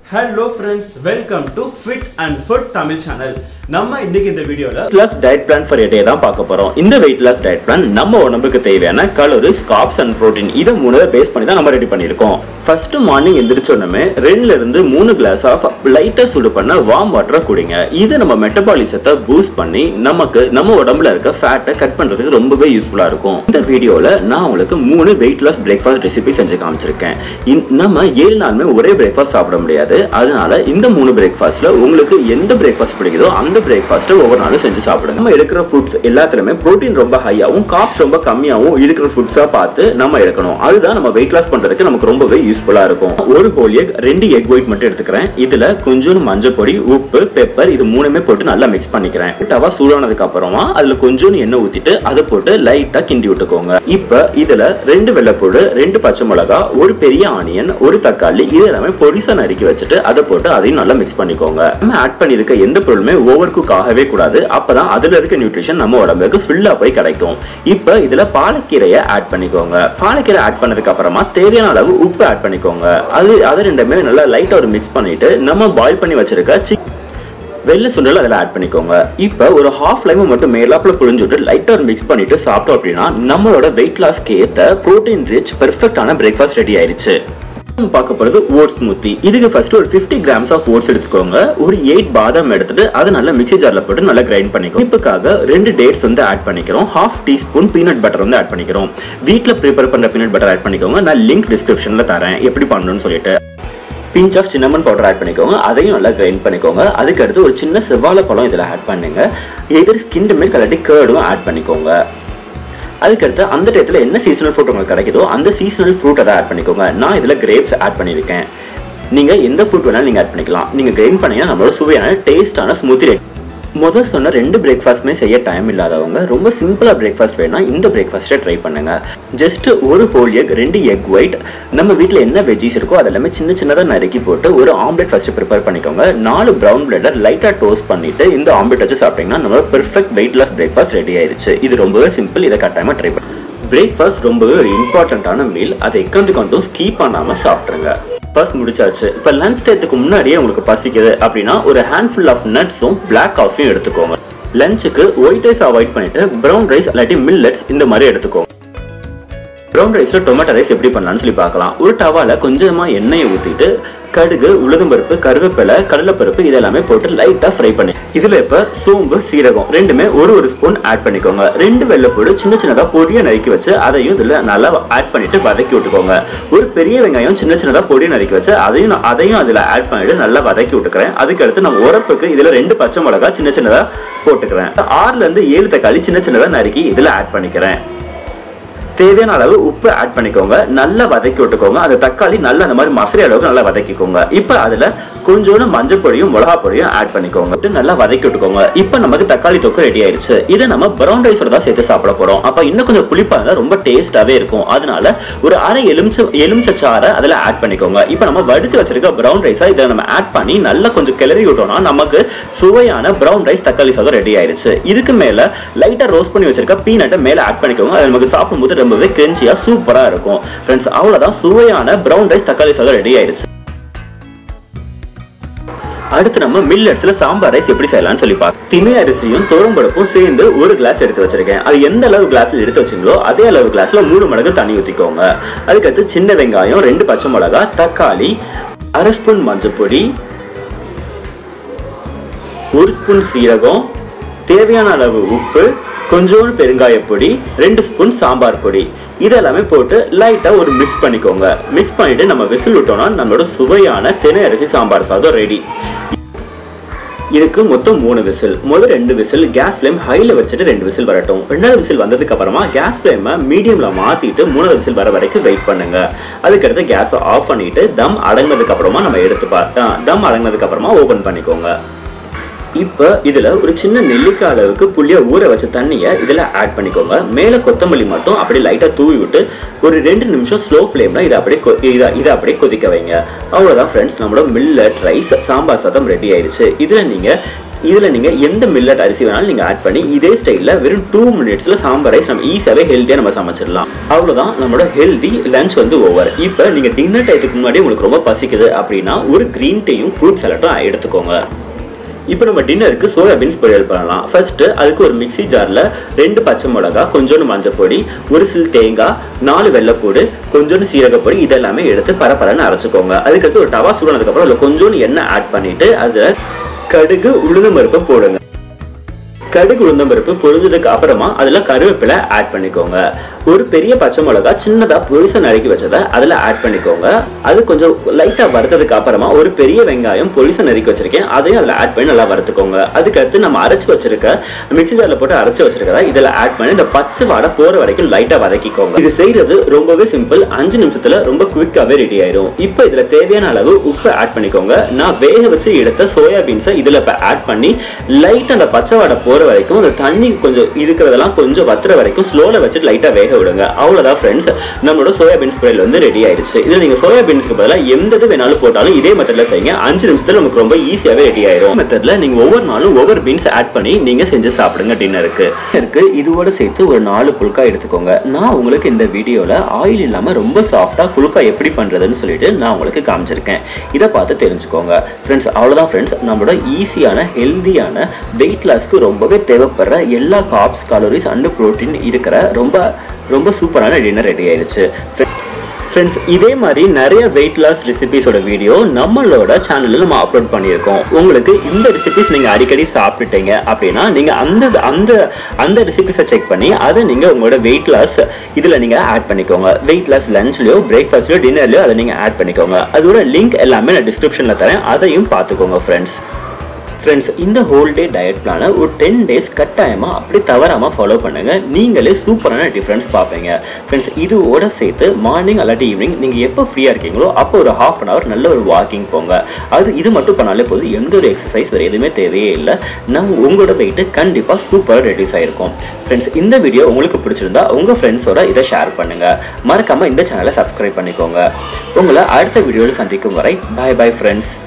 hello friends welcome to fit and food Tamil channel நம்ம இன்னைக்கு இந்த வீடியோல weight loss diet plan for day தான் பார்க்க போறோம் இந்த வெயிட் லாஸ் டயட் பிளான் நம்ம உடம்புக்கு தேவையான கலோரிஸ் காப்ஸ் அண்ட் புரோட்டீன் இதை மூணு பேஸ் பண்ணி தான் நம்ம ரெடி பண்ணியிருக்கோம் ஃபர்ஸ்ட் மார்னிங் எந்திரிச்ச உடனே ரெண்டுல இருந்து மூணு கிளாஸ் ஆஃப் லைட்டா சுடு பண்ண வார்ம் வாட்டரை குடிங்க இது நம்ம மெட்டபாலிசத்தை பூஸ்ட் பண்ணி நமக்கு நம்ம உடம்புல இருக்க ஃபேட்டை கட் பண்றதுக்கு ரொம்பவே யூஸ்ஃபுல்லா இருக்கும் இந்த வீடியோல நான் உங்களுக்கு மூணு வெயிட் லாஸ் பிரேக்ஃபாஸ்ட் ரெசிபி செஞ்சு காமிச்சிருக்கேன் இந்த- நம்ம ஏழு நாளுமே ஒரே பிரேக்ஃபாஸ்ட் சாப்பிட முடியாது அதனால இந்த மூணு பிரேக்ஃபாஸ்ட்ல உங்களுக்கு எந்த பிரேக்ஃபாஸ்ட் பிடிக்குதோ அந்த பிரேக்ஃபாஸ்ட் ஒவ்வொரு நாளும் செஞ்சு சாப்பிடுங்க நம்ம எடுக்கிற ஃபுட்ஸ் எல்லாத்துலயுமே புரோட்டீன் ரொம்ப ஹையாவும் காப்ஸ் ரொம்ப கம்மியாவும் இருக்கிற ஃபுட்ஸா பார்த்து நம்ம எடுக்கணும் அதுதான் நம்ம வெயிட் லாஸ் பண்றதுக்கு நமக்கு ரொம்பவே யூஸ்ஃபுல்லா இருக்கும் ஒரு ஹோல் எக் ரெண்டு எக் ஒயிட் மட்டும் எடுத்துக்கிறேன் இதுல கொஞ்சோண்டு மஞ்சள் பொடி உப்பு பெப்பர் இது மூணுமே போட்டு நல்லா மிக்ஸ் பண்ணிக்கிறேன் டவா சூடானதுக்கு அப்புறமா அதுல கொஞ்சோண்டு எண்ணெய் ஊத்திட்டு அதை போட்டு லைட்டா கிண்டி விட்டுக்கோங்க இப்ப இதுல ரெண்டு வெள்ளைப்பூடு ரெண்டு பச்சை மிளகா ஒரு பெரிய ஆனியன் ஒரு தக்காளி இது எல்லாமே பொடிசா நறுக்கி வச்சுட்டு அதை போட்டு அதையும் நல்லா மிக்ஸ் பண்ணிக்கோங்க நம்ம ஆட் பண்ணிருக்க எந்த பொருளுமே ஓவர் குக் ஆகவே கூடாது அப்பதான் அதுல இருக்க நியூட்ரிஷன் நம்ம உடம்புக்கு ஃபுல்லா போய் கிடைக்கும் இப்ப இதுல பாலக்கீரையை ஆட் பண்ணிக்கோங்க பாலக்கீரை ஆட் பண்ணதுக்கு அப்புறமா தேவையான அளவு உப்பு ஆட் பண்ணிக்கோங்க அது அது ரெண்டுமே நல்லா லைட்டா ஒரு மிக்ஸ் பண்ணிட்டு நம்ம பாயில் பண்ணி வச்சிருக்க சிக் வெள்ளை சுண்டல் அதில் ஆட் பண்ணிக்கோங்க இப்போ ஒரு ஹாஃப் லைம் மட்டும் மேலாப்புல புழிஞ்சுட்டு லைட்டாக மிக்ஸ் பண்ணிட்டு சாப்பிட்டோம் அப்படின்னா நம்மளோட வெயிட் லாஸ்க்கு ஏற்ற ப்ரோட்டீன் ரிச் பெர்ஃபெக்டான பிரேக்ஃபாஸ்ட் ரெடி ஆயிருச்சு நம்ம பார்க்க போறது ஓட்ஸ் ஸ்மூத்தி இதுக்கு ஃபர்ஸ்ட் ஒரு 50 கிராம்ஸ் ஆஃப் ஓட்ஸ் எடுத்துக்கோங்க ஒரு எயிட் பாதாம் எடுத்துட்டு அதை நல்லா மிக்ஸி ஜார்ல போட்டு நல்லா கிரைண்ட் பண்ணிக்கோ இப்புக்காக ரெண்டு டேட்ஸ் வந்து ஆட் பண்ணிக்கிறோம் ஹாஃப் டீஸ்பூன் பீனட் பட்டர் வந்து ஆட் பண்ணிக்கிறோம் வீட்டில் ப்ரிப்பேர் பண்ற பீனட் பட்டர் ஆட் பண்ணிக்கோங்க நான் லிங்க் டிஸ்கிரிப்ஷன்ல தரேன் எப்படி பண்ணணும்னு சொல்லிட்டு pinch of cinnamon powder add பண்ணிக்கோங்க அதையும் நல்லா கிரைண்ட் பண்ணிக்கோங்க அதுக்கு அடுத்து ஒரு சின்ன செவ்வாழை பழம் இதில் ஆட் பண்ணுங்க எதிர் ஸ்கின் மில்க் கலட்டி கேர்டும் ஆட் பண்ணிக்கோங்க அதுக்கடுத்து அந்த டயத்தில் என்ன சீசனல் ஃப்ரூட் உங்களுக்கு கிடைக்குதோ அந்த சீசனல் ஃப்ரூட் அதை ஆட் பண்ணிக்கோங்க நான் இதில் கிரேப்ஸ் ஆட் பண்ணியிருக்கேன் நீங்கள் எந்த ஃப்ரூட் வேணாலும் நீங்கள் ஆட் பண்ணிக்கலாம் நீங்கள் கிரைண்ட் பண்ணீங்கன்னா நம்மளோட சுவையான டேஸ்டான ஸ்மூத்தி ரெடி முதல் சொன்ன ரெண்டு பிரேக்ஃபாஸ்ட்மே செய்ய டைம் இல்லாதவங்க ரொம்ப சிம்பிளா பிரேக்ஃபாஸ்ட் வேணா இந்த பிரேக்ஃபாஸ்ட்டை ட்ரை பண்ணுங்க ஜஸ்ட் ஒரு ஹோல் எக் ரெண்டு எக் ஒயிட் நம்ம வீட்டில் என்ன வெஜ்ஜீஸ் இருக்கோ அதெல்லாமே சின்ன சின்னதாக நறுக்கி போட்டு ஒரு ஆம்லெட் ஃபர்ஸ்ட் ப்ரிப்பேர் பண்ணிக்கோங்க நாலு ப்ரௌன் பிரெட்டை லைட்டாக டோஸ்ட் பண்ணிட்டு இந்த ஆம்லெட் வச்சு சாப்பிட்டீங்கன்னா நம்மளோட perfect weight loss breakfast ready ஆயிருச்சு இது ரொம்பவே சிம்பிள் இதை கட்டாயமாக ட்ரை பண்ணுங்க பிரேக்ஃபாஸ்ட் ரொம்பவே ஒரு இம்பார்ட்டண்ட்டான மீல் அதை எக்கந்து கொண்டும் ஸ்கீப் பண்ணாமல் சாப்பிட்ருங்க ஃபர்ஸ்ட் முடிச்சாச்சு இப்போ லஞ்ச் டயத்துக்கு முன்னாடியே உங்களுக்கு பசிக்குது அப்படின்னா ஒரு ஹேண்ட்ஃபுல் ஆஃப் நட்ஸும் பிளாக் காஃபியும் எடுத்துக்கோங்க லஞ்சுக்கு ஒயிட் ரைஸ் அவாய்ட் பண்ணிட்டு ப்ரௌன் ரைஸ் இல்லாட்டி மில்லட்ஸ் இந்த மாதிரி எடுத்துக்கோங்க ப்ரௌன் ரைஸ்ல டொமேட்டோ ரைஸ் எப்படி பண்ணலாம்னு சொல்லி பார்க்கலாம் ஒரு டவால கொஞ்சமா எண்ணெயை ஊத்திட்டு கடுகு உளுந்தம்பருப்பு கருவேப்பிலை கடலைப்பருப்பு இதெல்லாமே போட்டு லைட்டா ஃப்ரை பண்ணி இதுல இப்ப சோம்பு சீரகம் ரெண்டுமே ஒரு ஒரு ஸ்பூன் ஆட் பண்ணிக்கோங்க ரெண்டு வெள்ளைப்பூடு சின்ன சின்னதா பொடியை நறுக்கி வச்சு அதையும் இதுல நல்லா ஆட் பண்ணிட்டு வதக்கி விட்டுக்கோங்க ஒரு பெரிய வெங்காயம் சின்ன சின்னதா பொடியை நறுக்கி வச்சு அதையும் நான் அதையும் அதுல ஆட் பண்ணிட்டு நல்லா வதக்கி விட்டுக்கிறேன் அதுக்கு அடுத்து நான் உரப்புக்கு இதுல ரெண்டு பச்சை மிளகா சின்ன சின்னதா போட்டுக்கிறேன் ஆறுல இருந்து ஏழு தக்காளி சின்ன சின்னதா நறுக்கி இதுல ஆட் பண்ணிக்கிறேன் தேவையான அளவு உப்பு ஆட் பண்ணிக்கோங்க நல்லா வதக்கி விட்டுக்கோங்க அந்த தக்காளி நல்லா அந்த மாதிரி மசரி அளவுக்கு நல்லா வதக்கிக்கோங்க இப்போ அதுல கொஞ்சோண்டு மஞ்சள் பொடியும் மிளகா பொடியும் ஆட் பண்ணிக்கோங்க விட்டு நல்லா வதக்கி விட்டுக்கோங்க இப்போ நமக்கு தக்காளி தொக்கு ரெடி ஆயிருச்சு இதை நம்ம ப்ரௌன் ரைஸோட தான் சேர்த்து சாப்பிட போறோம் அப்ப இன்னும் கொஞ்சம் புளிப்பா இருந்தா ரொம்ப டேஸ்டாவே இருக்கும் அதனால ஒரு அரை எலுமிச்சை எலுமிச்சை சாறை அதுல ஆட் பண்ணிக்கோங்க இப்போ நம்ம வடிச்சு வச்சிருக்க ப்ரௌன் ரைஸா இதை நம்ம ஆட் பண்ணி நல்லா கொஞ்சம் கிளறி விட்டோம்னா நமக்கு சுவையான ப்ரௌன் ரைஸ் தக்காளி சாதம் ரெடி ஆயிருச்சு இதுக்கு மேல லைட்டா ரோஸ்ட் பண்ணி வச்சிருக்க பீனட்டை மேல ஆட் பண்ணிக்கோங்க அது நமக்கு சாப்பிடும்போது ரொம்பவே கிரென்ச்சியா சூப்பரா இருக்கும் ஃப்ரெண்ட்ஸ் அவ்வளவுதான் சுவையான ப்ரௌன் ரைஸ் தக்காளி சாதம் ரெடி ஆயிருச்சு அடுத்து நம்ம மில்லட்ஸ்ல சாம்பார் ரைஸ் எப்படி செய்யலாம்னு சொல்லி பார்க்கலாம் திணை அரிசியும் துவரம்பருப்பும் சேர்ந்து ஒரு கிளாஸ் எடுத்து வச்சிருக்கேன் அது எந்த அளவு கிளாஸ்ல எடுத்து வச்சீங்களோ அதே அளவு கிளாஸ்ல மூணு மடங்கு தண்ணி ஊத்திக்கோங்க அதுக்கடுத்து சின்ன வெங்காயம் ரெண்டு பச்சை மிளகா தக்காளி அரை ஸ்பூன் மஞ்சள் பொடி ஒரு ஸ்பூன் சீரகம் தேவையான அளவு உப்பு கொஞ்சோண்டு பெருங்காய பொடி ரெண்டு ஸ்பூன் சாம்பார் பொடி இதெல்லாமே போட்டு லைட்டா ஒரு மிக்ஸ் பண்ணிக்கோங்க மிக்ஸ் பண்ணிட்டு நம்ம விசில் விட்டோம்னா நம்மளோட சுவையான தினை அரிசி சாம்பார் சாதம் ரெடி இதுக்கு மொத்தம் மூணு விசில் முதல் ரெண்டு விசில் கேஸ் ஃப்ளேம் ஹைல வச்சுட்டு ரெண்டு விசில் வரட்டும் ரெண்டாவது விசில் வந்ததுக்கு அப்புறமா கேஸ் ஃப்ளேமை மீடியம்ல மாத்திட்டு மூணாவது விசில் வர வரைக்கும் வெயிட் பண்ணுங்க அதுக்கடுத்து கேஸை ஆஃப் பண்ணிட்டு தம் அடங்கினதுக்கு அப்புறமா நம்ம எடுத்து பார்த்தா தம் அடங்கினதுக்கு அப்புறமா ஓபன் பண்ணிக்கோங்க இப்போ இதுல ஒரு சின்ன நெல்லிக்காய் அளவுக்கு புளிய ஊற வச்ச தண்ணியை இதுல ஆட் பண்ணிக்கோங்க மேல கொத்தமல்லி மட்டும் அப்படியே லைட்டா தூவி விட்டு ஒரு ரெண்டு நிமிஷம் ஸ்லோ ஃப்ளேம்ல இதை அப்படியே கொ- இதை இதை அப்படியே கொதிக்க வைங்க அவ்வளவுதான் ஃப்ரெண்ட்ஸ் நம்மளோட மில்லட் ரைஸ் சாம்பார் சாதம் ரெடி ஆயிருச்சு இதுல நீங்க இதுல நீங்க எந்த மில்லட் அரிசி வேணாலும் நீங்க ஆட் பண்ணி இதே ஸ்டைல்ல வெறும் டூ மினிட்ஸ்ல சாம்பார் ரைஸ் நம்ம ஈஸியாவே ஹெல்த்தியா நம்ம சமைச்சிடலாம் அவ்வளவுதான் நம்மளோட ஹெல்தி லஞ்ச் வந்து ஓவர் இப்போ நீங்க டின்னர் டயத்துக்கு முன்னாடி உங்களுக்கு ரொம்ப பசிக்குது அப்படின்னா ஒரு கிரீன் டீயும் ஃப்ரூட் சலாட்டும் எடுத்துக்கோங்க இப்போ நம்ம டின்னருக்கு சோயா பீன்ஸ் பொரியல் பண்ணலாம் ஃபர்ஸ்ட் அதுக்கு ஒரு மிக்ஸி ஜார்ல ரெண்டு பச்சை மிளகா கொஞ்சோண்டு மஞ்சள் பொடி ஒரு சில் தேங்காய் நாலு வெள்ளைப்பூடு கொஞ்சோண்டு சீரகப்பொடி இதெல்லாமே எடுத்து பரப்பரன்னு அரைச்சிக்கோங்க அதுக்கடுத்து ஒரு டவா சூடானதுக்கப்புறம் அதில் கொஞ்சோண்டு எண்ணெய் ஆட் பண்ணிட்டு அதை கடுகு உளுந்தம் பருப்பு போடுங்க கடுகு உளுந்தம் பருப்பு பொழுதுக்கு அப்புறமா அதுல கருவேப்பிலை ஆட் பண்ணிக்கோங்க ஒரு பெரிய பச்சை மிளகா சின்னதா பொரிசா நறுக்கி வச்சதை அதுல ஆட் பண்ணிக்கோங்க அது கொஞ்சம் லைட்டா வறுத்ததுக்கு அப்புறமா ஒரு பெரிய வெங்காயம் பொரிசா நறுக்கி வச்சிருக்கேன் அதையும் அதுல ஆட் பண்ணி நல்லா வறுத்துக்கோங்க அதுக்கடுத்து நம்ம அரைச்சு வச்சிருக்க மிக்ஸி ஜார்ல போட்டு அரைச்சு வச்சிருக்கதா இதுல ஆட் பண்ணி இந்த பச்சை வாடை போற வரைக்கும் லைட்டா வதக்கிக்கோங்க இது செய்யறது ரொம்பவே சிம்பிள் அஞ்சு நிமிஷத்துல ரொம்ப குவிக்காவே ரெடி ஆயிடும் இப்போ இதுல தேவையான அளவு உப்பு ஆட் பண்ணிக்கோங்க நான் வேக வச்சு எடுத்த சோயா பீன்ஸை இதுல இப்ப ஆட் பண்ணி லைட் அந்த பச்சை வாடை போற வரைக்கும் அந்த தண்ணி கொஞ்சம் இருக்கிறதெல்லாம் கொஞ்சம் வத்துற வரைக்கும் ஸ்லோல வச்சுட்டு லைட்டா வேக விடுங்க அவ்வளவுதான் ஃப்ரெண்ட்ஸ் நம்மளோட சோயா பீன்ஸ் பொரியல் வந்து ரெடி ஆயிடுச்சு இதுல நீங்க சோயா பீன்ஸ்க்கு பதிலாக எந்த இது வேணாலும் போட்டாலும் இதே மெத்தட்ல செய்யுங்க அஞ்சு நிமிஷத்துல நமக்கு ரொம்ப ஈஸியாவே ரெடி ஆயிடும் மெத்தட்ல நீங்க ஒவ்வொரு நாளும் ஒவ்வொரு பீன்ஸ் ஆட் பண்ணி நீங்க செஞ்சு சாப்பிடுங்க டின்னருக்கு டின்னருக்கு இதோட சேர்த்து ஒரு நாலு புல்கா எடுத்துக்கோங்க நான் உங்களுக்கு இந்த வீடியோல ஆயில் இல்லாம ரொம்ப சாஃப்டா புல்கா எப்படி பண்றதுன்னு சொல்லிட்டு நான் உங்களுக்கு காமிச்சிருக்கேன் இதை பார்த்து தெரிஞ்சுக்கோங்க ஃப்ரெண்ட்ஸ் அவ்வளவுதான் ஃப்ரெண்ட்ஸ் நம்மளோட ஈஸியான ஹெல்தியான வெயிட் லாஸ்க்கு ரொம்பவே தேவைப்படுற எல்லா காப்ஸ் கலோரிஸ் அண்ட் புரோட்டீன் இருக்கிற ரொம்ப ரொம்ப சூப்பரான டின்னர் ரெடி ஆயிடுச்சு ஃப்ரெண்ட்ஸ் இதே மாதிரி நிறைய வெயிட் லாஸ் ரெசிபிஸோட வீடியோ நம்மளோட சேனலில் நம்ம அப்லோட் பண்ணியிருக்கோம் உங்களுக்கு இந்த ரெசிபிஸ் நீங்கள் அடிக்கடி சாப்பிட்டுட்டீங்க அப்படின்னா நீங்கள் அந்த அந்த அந்த ரெசிபிஸை செக் பண்ணி அதை நீங்கள் உங்களோட வெயிட் லாஸ் இதில் நீங்கள் ஆட் பண்ணிக்கோங்க வெயிட் லாஸ் லஞ்ச்லையோ பிரேக்ஃபாஸ்ட்லையோ டின்னர்லையோ அதை நீங்கள் ஆட் பண்ணிக்கோங்க அதோட லிங்க் எல்லாமே நான் டிஸ்கிரிப்ஷனில் தரேன் அதையும் பார்த்துக்கோங்க ஃப்ரெண்ட்ஸ் ஃப்ரெண்ட்ஸ் இந்த ஹோல் டே டயட் பிளானை ஒரு டென் டேஸ் கட்டாயமாக அப்படி தவறாமல் ஃபாலோ பண்ணுங்க நீங்களே சூப்பரான டிஃப்ரென்ஸ் பார்ப்பீங்க ஃப்ரெண்ட்ஸ் இதோட சேர்த்து மார்னிங் அல்லாட்டி ஈவினிங் நீங்கள் எப்போ ஃப்ரீயாக இருக்கீங்களோ அப்போ ஒரு ஹாஃப் அன் ஹவர் நல்ல ஒரு வாக்கிங் போங்க அது இது மட்டும் பண்ணாலே போதும் எந்த ஒரு எக்ஸசைஸ் வேறு எதுவுமே தேவையே இல்லை நம்ம உங்களோட வெயிட்டு கண்டிப்பாக சூப்பராக ரெடியூஸ் ஆயிருக்கும் ஃப்ரெண்ட்ஸ் இந்த வீடியோ உங்களுக்கு பிடிச்சிருந்தா உங்கள் ஃப்ரெண்ட்ஸோட இதை ஷேர் பண்ணுங்க மறக்காம இந்த சேனலை சப்ஸ்கிரைப் பண்ணிக்கோங்க உங்களை அடுத்த வீடியோவில் சந்திக்கும் வரை பாய் பாய் ஃப்ரெண்ட்ஸ்